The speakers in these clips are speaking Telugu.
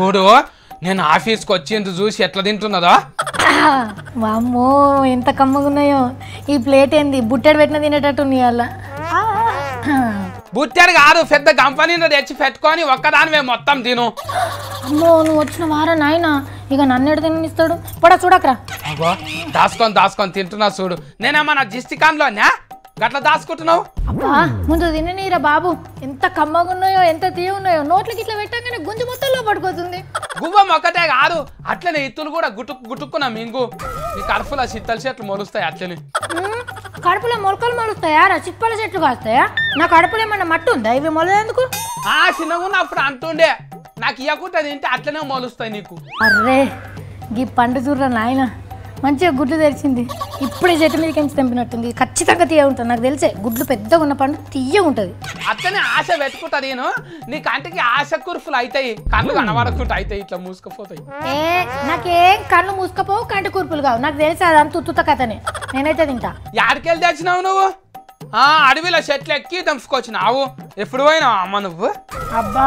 చూడు నేను ఆఫీస్కి వచ్చింది చూసి ఎట్లా తింటున్నదో వామ్మో ఎంత కమ్మగా ఉన్నాయో ఈ ప్లేట్ ఏంది బుట్టెడు పెట్టిన తినేటట్టు ఉన్నాయి అలా బుట్టాడు కాదు పెద్ద కంపెనీలో తెచ్చి పెట్టుకొని ఒక్కదానివే మొత్తం తిను అమ్మో నువ్వు వచ్చిన వారా నాయన ఇక నన్ను ఎడు తినిస్తాడు పడా చూడకరా అగో దాచుకొని దాచుకొని తింటున్నా చూడు నేనేమన్నా జిస్టికాన్లోనా గట్లా దాచుకుంటున్నావు అబ్బా ముందు తిననీరా బాబు ఎంత కమ్మగా ఉన్నాయో ఎంత తీయ ఉన్నాయో నోట్లకి ఇట్లా పెట్టగానే గుంజు మొత్తంలో పడుకోతుంది గువ్వం ఒక్కటే కాదు అట్లనే ఇత్తులు కూడా గుటుక్ గుటుక్కున్నా మింగు నీ కడుపులో చిత్తల చెట్లు మొలుస్తాయి అట్లనే ఉమ్, కడుపులో మొలకలు మొలుస్తాయా రా చిప్పల చెట్లు కాస్తాయా నా కడుపులో ఏమన్నా మట్టి ఉందా ఇవి మొలదేందుకు ఆ చిన్నగా ఉన్నప్పుడు అంటుండే నాకు ఇవ్వకుండా తింటే అట్లనే మొలుస్తాయి నీకు అర్రే గీ పండు చూడరా నాయన మంచిగా గుడ్లు తెరిచింది ఇప్పుడే చెట్టు మీదకి ఎంచి తెంపినట్టుంది ఖచ్చితంగా తీయ ఉంటుంది నాకు తెలిసే గుడ్లు పెద్దగా ఉన్న పండు తీయ ఉంటుంది అట్లనే ఆశ పెట్టుకుంటా నేను నీ కంటికి ఆశ కురుపులు అవుతాయి కళ్ళు కనబడకుండా అవుతాయి ఇట్లా మూసుకుపోతాయి ఏ నాకేం కళ్ళు మూసుకపోవు కంటి కూర్పులు కావు నాకు తెలిసి అదంతా ఉత్తుత కథనే నేనైతే తింటా యాడికెళ్ళి తెచ్చినావు నువ్వు ఆ అడవిలో చెట్లు ఎక్కి దంపుకొచ్చినావు ఎప్పుడు పోయినావు అమ్మ నువ్వు అబ్బా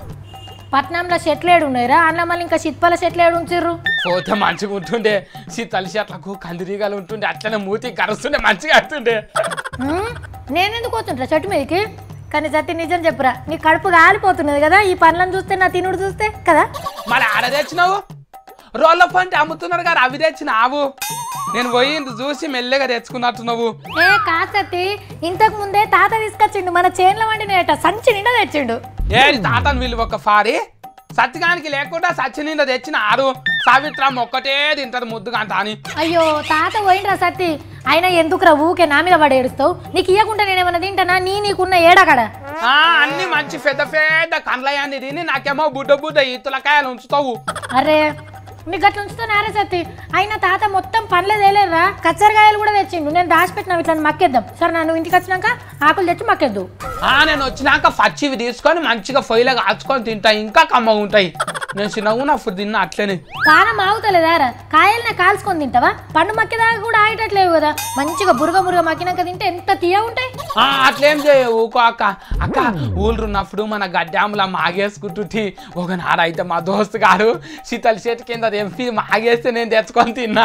పట్నంలో చెట్లు ఏడు ఉన్నాయిరా అన్న మళ్ళీ ఇంకా చిత్పల చెట్లు ఏడు ఉంచిర్రు పోతే మంచిగా ఉంటుండే శీతల చెట్లకు కందిరీగలు ఉంటుండే అట్లనే మూతి కరుస్తుండే మంచిగా అవుతుండే ఉమ్, నేనెందుకు పోతుంటా చెట్టు మీదకి కానీ సత్య నిజం చెప్పురా నీ కడుపు కాలిపోతున్నది కదా ఈ పనులను చూస్తే నా తినుడు చూస్తే కదా మరి ఆడ తెచ్చినావు రోళ్ళ పంట అమ్ముతున్నారు కదా అవి తెచ్చినావు నేను పోయి చూసి మెల్లగా తెచ్చుకున్నట్టు నువ్వు ఏ కాసత్తి ఇంతకు ముందే తాత తీసుకొచ్చిండు మన చేన్ల వండినేట సంచి నిండా తెచ్చిండు ఏ తాతను వీళ్ళు ఒక ఫారి సత్యగానికి లేకుండా సత్య నిండా తెచ్చిన ఆరు సావిత్రమ్మ ఒక్కటే తింటది ముద్దుగా అంట అని అయ్యో తాత పోయిండ్రా సత్తి అయినా ఎందుకురా ఊకే నా మీద పడి ఏడుస్తావు నీకు ఇవ్వకుండా నేనేమన్నా తింటానా నీ నీకున్న ఏడాకడ ఆ, అన్ని మంచి పెద్ద పెద్ద కండ్లయాన్ని తిని నాకేమో బుడ్డ బుడ్డ ఈతులకాయలు ఉంచుతావు అరే నీకు అట్లా ఉంచుతానారే సత్తి అయినా తాత మొత్తం పనులే తేలేరురా కచ్చరకాయలు కూడా తెచ్చిండు నేను దాచిపెట్టినా ఇట్లా మక్కేద్దాం సరే నా నువ్వు ఇంటికి వచ్చినాక ఆకులు తెచ్చి మక్కేద్దు ఆ నేను వచ్చినాక పచ్చివి తీసుకొని మంచిగా పొయ్యిలో కాచుకొని తింటా ఇంకా కమ్మగా ఉంటాయి నేను చిన్నగా ఉన్నప్పుడు తిన్నా అట్లనే కారం ఆగుతలేదారా కాయలనే కాల్చుకొని తింటావా పండు మక్కేదాకా కూడా ఆగేటట్లేవు కదా మంచిగా బురగ బురగ మక్కినాక తింటే ఎంత తీయ ఉంటాయి ఆ, అట్లేం చేయ ఊకో అక్క అక్క ఊళ్ళు ఉన్నప్పుడు మన గడ్డాములా మాగేసుకుంటుంటే ఒక నాడైతే మా దోస్తు గారు శీతల చెట్టు కింద తెంపి మాగేస్తే నేను తెచ్చుకొని తిన్నా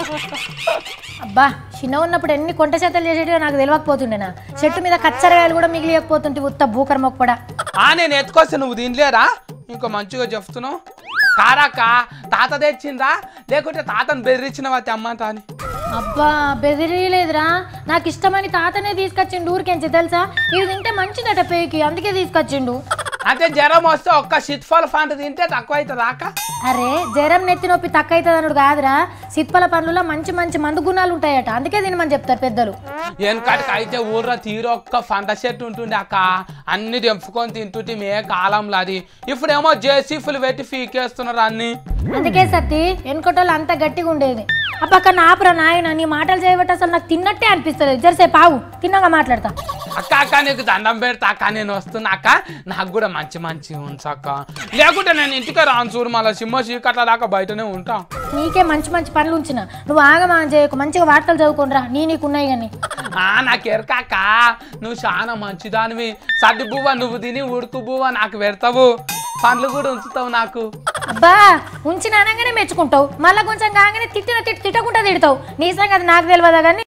అబ్బా చిన్న ఉన్నప్పుడు ఎన్ని కొంట చేతలు చేసేటివో నాకు తెలియకపోతుండేనా చెట్టు మీద కచ్చరకాయలు కూడా మిగిలియకపోతుంటే ఉత్త భూకర్ మొక్కపడా ఆ నేను ఎత్తుకొస్తే నువ్వు తినలేరా ఇంకా మంచిగా చెప్తున్నావు కారాక తాత తెచ్చిందా లేకుంటే తాతను బెదిరించినవా తెమ్మంట అని అబ్బా బెదిరియలేదురా నాకు ఇష్టమని తాతనే తీసుకొచ్చిండు ఊరికెంచి తెలుసా ఇది తింటే మంచిదట పేకి అందుకే తీసుకొచ్చిండు అంటే జ్వరం వస్తే ఒక్క సిత్ఫాల్ ఫండ్ తింటే తక్కువ అవుతుంది అక్క అరే జ్వరం నెత్తి నొప్పి తక్కువ అవుతుంది అనుడు కాదురా సిత్పల పండ్లలో మంచి మంచి మందు గుణాలు ఉంటాయట అందుకే తినమని చెప్తారు పెద్దలు వెనకటికి అయితే ఊర్లో తీరు ఒక్క పంట చెట్టు ఉంటుండే అక్క అన్ని తెంపుకొని తింటుంటే మే కాలంలో అది ఇప్పుడేమో జేసీఫ్లు పెట్టి ఫీకేస్తున్నారు అన్ని అందుకే సత్తి వెనుకటోళ్ళు అంత గట్టిగా ఉండేది అప్పక్క నాపురా నాయన నీ మాటలు చేయబట్టి అసలు నాకు తిన్నట్టే అనిపిస్తుంది జరసేపు ఆవు తిన్నాక మాట్లాడతా అక్క అక్క నీకు దండం పెడతా అక్క నేను వస్తున్నా అక్క నాకు కూడా మంచి మంచి ఉంచక్క లేకుంటే నేను ఇంటికి రాను చూడు మళ్ళీ సింహ చీకట్ల దాకా బయటనే ఉంటా నీకే మంచి మంచి పనులు ఉంచిన నువ్వు ఆగమాగం చేయకు మంచిగా వార్తలు చదువుకోనరా నీ నీకున్నాయి కానీ ఆ నాకు ఎరకాక నువ్వు చాలా మంచిదానివి సడ్డి బువ్వ నువ్వు తిని ఉడుకు బువ్వ నాకు పెడతావు పండ్లు కూడా ఉంచుతావు నాకు అబ్బా ఉంచిన అనగానే మెచ్చుకుంటావు మళ్ళీ కొంచెం కాగానే తిట్టిన తిట్టి తిట్టకుండా తిడతావు నీ సంగతి నాకు తెలియదా కానీ